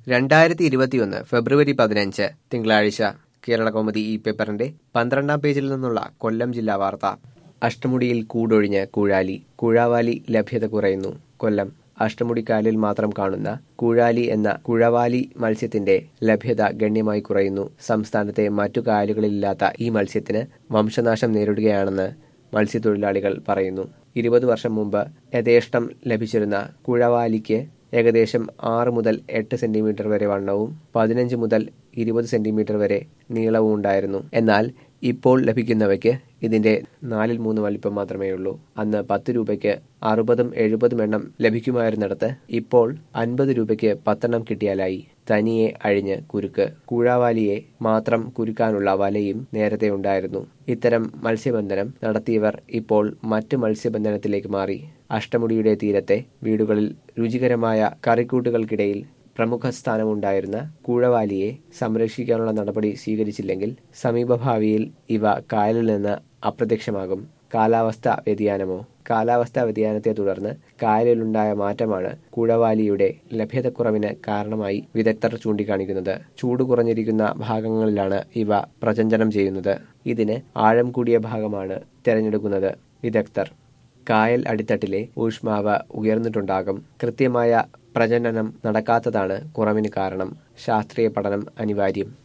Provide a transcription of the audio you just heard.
രണ്ടായിരത്തി ഇരുപത്തിയൊന്ന് ഫെബ്രുവരി പതിനഞ്ച് തിങ്കളാഴ്ച കേരളകൗമുദി ഈ പേപ്പറിന്റെ പന്ത്രണ്ടാം പേജിൽ നിന്നുള്ള കൊല്ലം ജില്ലാ വാർത്ത അഷ്ടമുടിയിൽ കൂടൊഴിഞ്ഞ് കൂഴാലി കൂഴാവാലി ലഭ്യത കുറയുന്നു കൊല്ലം അഷ്ടമുടിക്കായലിൽ മാത്രം കാണുന്ന കൂഴാലി എന്ന കുഴവാലി മത്സ്യത്തിന്റെ ലഭ്യത ഗണ്യമായി കുറയുന്നു സംസ്ഥാനത്തെ മറ്റു കായലുകളിലില്ലാത്ത ഈ മത്സ്യത്തിന് വംശനാശം നേരിടുകയാണെന്ന് മത്സ്യത്തൊഴിലാളികൾ പറയുന്നു ഇരുപത് വർഷം മുമ്പ് യഥേഷ്ടം ലഭിച്ചിരുന്ന കുഴവാലിക്ക് ഏകദേശം ആറ് മുതൽ എട്ട് സെന്റിമീറ്റർ വരെ വണ്ണവും പതിനഞ്ച് മുതൽ ഇരുപത് സെന്റിമീറ്റർ വരെ നീളവും ഉണ്ടായിരുന്നു എന്നാൽ ഇപ്പോൾ ലഭിക്കുന്നവയ്ക്ക് ഇതിന്റെ നാലിൽ മൂന്ന് വലിപ്പം മാത്രമേ ഉള്ളൂ അന്ന് പത്ത് രൂപയ്ക്ക് അറുപതും എഴുപതും എണ്ണം ലഭിക്കുമായിരുന്നിടത്ത് ഇപ്പോൾ അൻപത് രൂപയ്ക്ക് പത്തെണ്ണം കിട്ടിയാലായി തനിയെ അഴിഞ്ഞ് കുരുക്ക് കൂഴാവാലിയെ മാത്രം കുരുക്കാനുള്ള വലയും നേരത്തെ ഉണ്ടായിരുന്നു ഇത്തരം മത്സ്യബന്ധനം നടത്തിയവർ ഇപ്പോൾ മറ്റ് മത്സ്യബന്ധനത്തിലേക്ക് മാറി അഷ്ടമുടിയുടെ തീരത്തെ വീടുകളിൽ രുചികരമായ കറിക്കൂട്ടുകൾക്കിടയിൽ പ്രമുഖ സ്ഥാനമുണ്ടായിരുന്ന കൂഴവാലിയെ സംരക്ഷിക്കാനുള്ള നടപടി സ്വീകരിച്ചില്ലെങ്കിൽ സമീപഭാവിയിൽ ഇവ കായലിൽ നിന്ന് അപ്രത്യക്ഷമാകും കാലാവസ്ഥ വ്യതിയാനമോ കാലാവസ്ഥാ വ്യതിയാനത്തെ തുടർന്ന് കായലിലുണ്ടായ മാറ്റമാണ് കുഴവാലിയുടെ ലഭ്യതക്കുറവിന് കാരണമായി വിദഗ്ധർ ചൂണ്ടിക്കാണിക്കുന്നത് ചൂട് കുറഞ്ഞിരിക്കുന്ന ഭാഗങ്ങളിലാണ് ഇവ പ്രചഞ്ചനം ചെയ്യുന്നത് ഇതിന് ആഴം കൂടിയ ഭാഗമാണ് തിരഞ്ഞെടുക്കുന്നത് വിദഗ്ധർ കായൽ അടിത്തട്ടിലെ ഊഷ്മാവ് ഉയർന്നിട്ടുണ്ടാകും കൃത്യമായ പ്രജനനം നടക്കാത്തതാണ് കുറവിന് കാരണം ശാസ്ത്രീയ പഠനം അനിവാര്യം